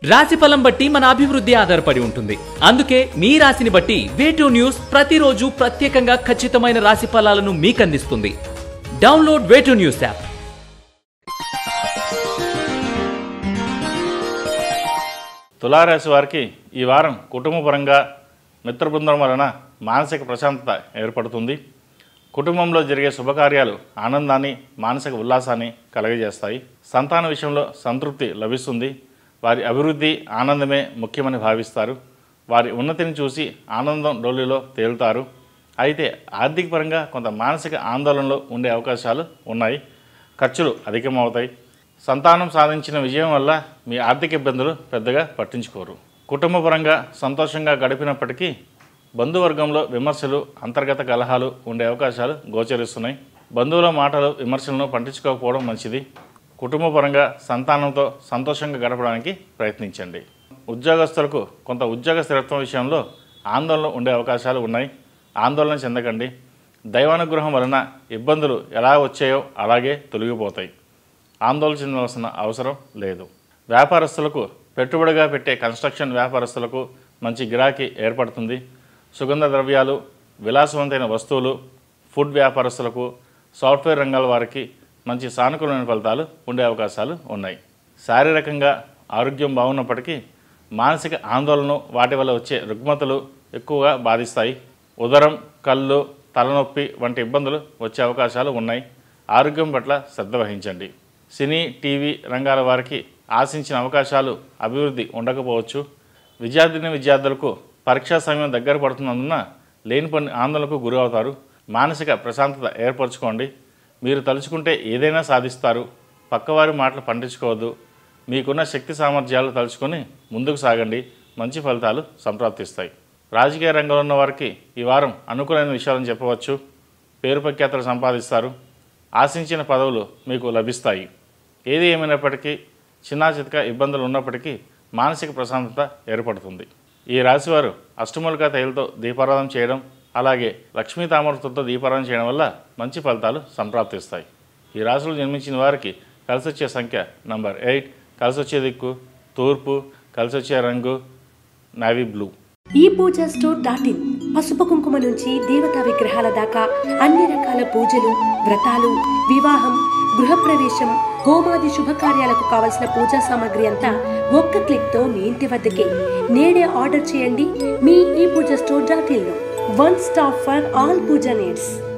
రాశి ఫలం బట్టి మన అభివృద్ధి ఆధారపడి ఉంటుంది అందుకే మీ రాశిని బట్టి వేటూ న్యూస్ ప్రతిరోజు ప్రత్యేకంగా ఖచ్చితమైన రాశి ఫలాలను మీకు అందిస్తుంది డౌన్లోడ్ వేటూ న్యూస్ యాప్ తులారాశి వారికి ఈ వారం కుటుంబపరంగా మిత్ర బృందం వలన మానసిక ప్రశాంతత ఏర్పడుతుంది కుటుంబంలో జరిగే శుభకార్యాలు ఆనందాన్ని మానసిక ఉల్లాసాన్ని కలగజేస్తాయి సంతాన విషయంలో సంతృప్తి లభిస్తుంది వారి అభివృద్ధి ఆనందమే ముఖ్యమని భావిస్తారు వారి ఉన్నతిని చూసి ఆనందం డోలిలో తేలుతారు అయితే ఆర్థిక పరంగా కొంత మానసిక ఆందోళనలో ఉండే అవకాశాలు ఉన్నాయి ఖర్చులు అధికమవుతాయి సంతానం సాధించిన విజయం వల్ల మీ ఆర్థిక ఇబ్బందులు పెద్దగా పట్టించుకోరు కుటుంబపరంగా సంతోషంగా గడిపినప్పటికీ బంధువర్గంలో విమర్శలు అంతర్గత కలహాలు ఉండే అవకాశాలు గోచరిస్తున్నాయి బంధువుల మాటలు విమర్శలను పట్టించుకోకపోవడం మంచిది కుటుంబపరంగా సంతానంతో సంతోషంగా గడపడానికి ప్రయత్నించండి ఉద్యోగస్తులకు కొంత ఉద్యోగ స్థిరత్వం విషయంలో ఆందోళన ఉండే అవకాశాలు ఉన్నాయి ఆందోళన చెందకండి దైవానుగ్రహం వలన ఇబ్బందులు ఎలా వచ్చాయో అలాగే తొలగిపోతాయి ఆందోళన చెందవలసిన అవసరం లేదు వ్యాపారస్తులకు పెట్టుబడిగా పెట్టే కన్స్ట్రక్షన్ వ్యాపారస్తులకు మంచి గిరాకీ ఏర్పడుతుంది సుగంధ ద్రవ్యాలు విలాసవంతమైన వస్తువులు ఫుడ్ వ్యాపారస్తులకు సాఫ్ట్వేర్ రంగాల వారికి మంచి సానుకూలమైన ఫలితాలు ఉండే అవకాశాలు ఉన్నాయి శారీరకంగా ఆరోగ్యం బాగున్నప్పటికీ మానసిక ఆందోళన వాటి వల్ల వచ్చే రుగ్మతలు ఎక్కువగా బాధిస్తాయి ఉదరం కళ్ళు తలనొప్పి వంటి ఇబ్బందులు వచ్చే అవకాశాలు ఉన్నాయి ఆరోగ్యం పట్ల శ్రద్ధ వహించండి సినీ టీవీ రంగాల వారికి ఆశించిన అవకాశాలు అభివృద్ధి ఉండకపోవచ్చు విద్యార్థిని విద్యార్థులకు పరీక్షా సమయం దగ్గర పడుతున్నందున లేని పని ఆందోళనకు గురి అవుతారు మానసిక ప్రశాంతత ఏర్పరచుకోండి మీరు తలుచుకుంటే ఏదైనా సాధిస్తారు పక్కవారి మాటలు పండించుకోవద్దు మీకున్న శక్తి సామర్థ్యాలు తలుచుకొని ముందుకు సాగండి మంచి ఫలితాలు సంప్రాప్తిస్తాయి రాజకీయ రంగంలో ఉన్న వారికి ఈ వారం అనుకూలమైన విషయాలను చెప్పవచ్చు పేరు ప్రఖ్యాతలు సంపాదిస్తారు ఆశించిన పదవులు మీకు లభిస్తాయి ఏది ఏమైనప్పటికీ చిన్న చితక ఇబ్బందులు ఉన్నప్పటికీ మానసిక ప్రశాంతత ఏర్పడుతుంది ఈ రాశివారు అష్టములుగా తైలతో దీపారాధన చేయడం అలాగే లక్ష్మీ తామరతో దీపారాధన చేయడం వల్ల మంచి ఫలితాలు సంప్రాప్తిస్తాయి ఈ రాశిలో జన్మించిన వారికి కలిసొచ్చే సంఖ్య నంబర్ ఎయిట్ కలిసొచ్చే దిక్కు తూర్పు కలిసొచ్చే రంగు నావీ బ్లూ ఈ పూజా స్టోర్ డాట్ ఇన్ పసుపు కుంకుమ నుంచి దేవతా విగ్రహాల దాకా అన్ని రకాల పూజలు వ్రతాలు వివాహం గృహప్రవేశం హోమాది శుభకార్యాలకు కావలసిన పూజా సామాగ్రి అంతా ఒక్క క్లిక్ తో మీ ఇంటి వద్దకే నేడే ఆర్డర్ చేయండి మీ ఈ పూజా స్టోర్ డాట్ ఇన్ లో one stop for all Pooja needs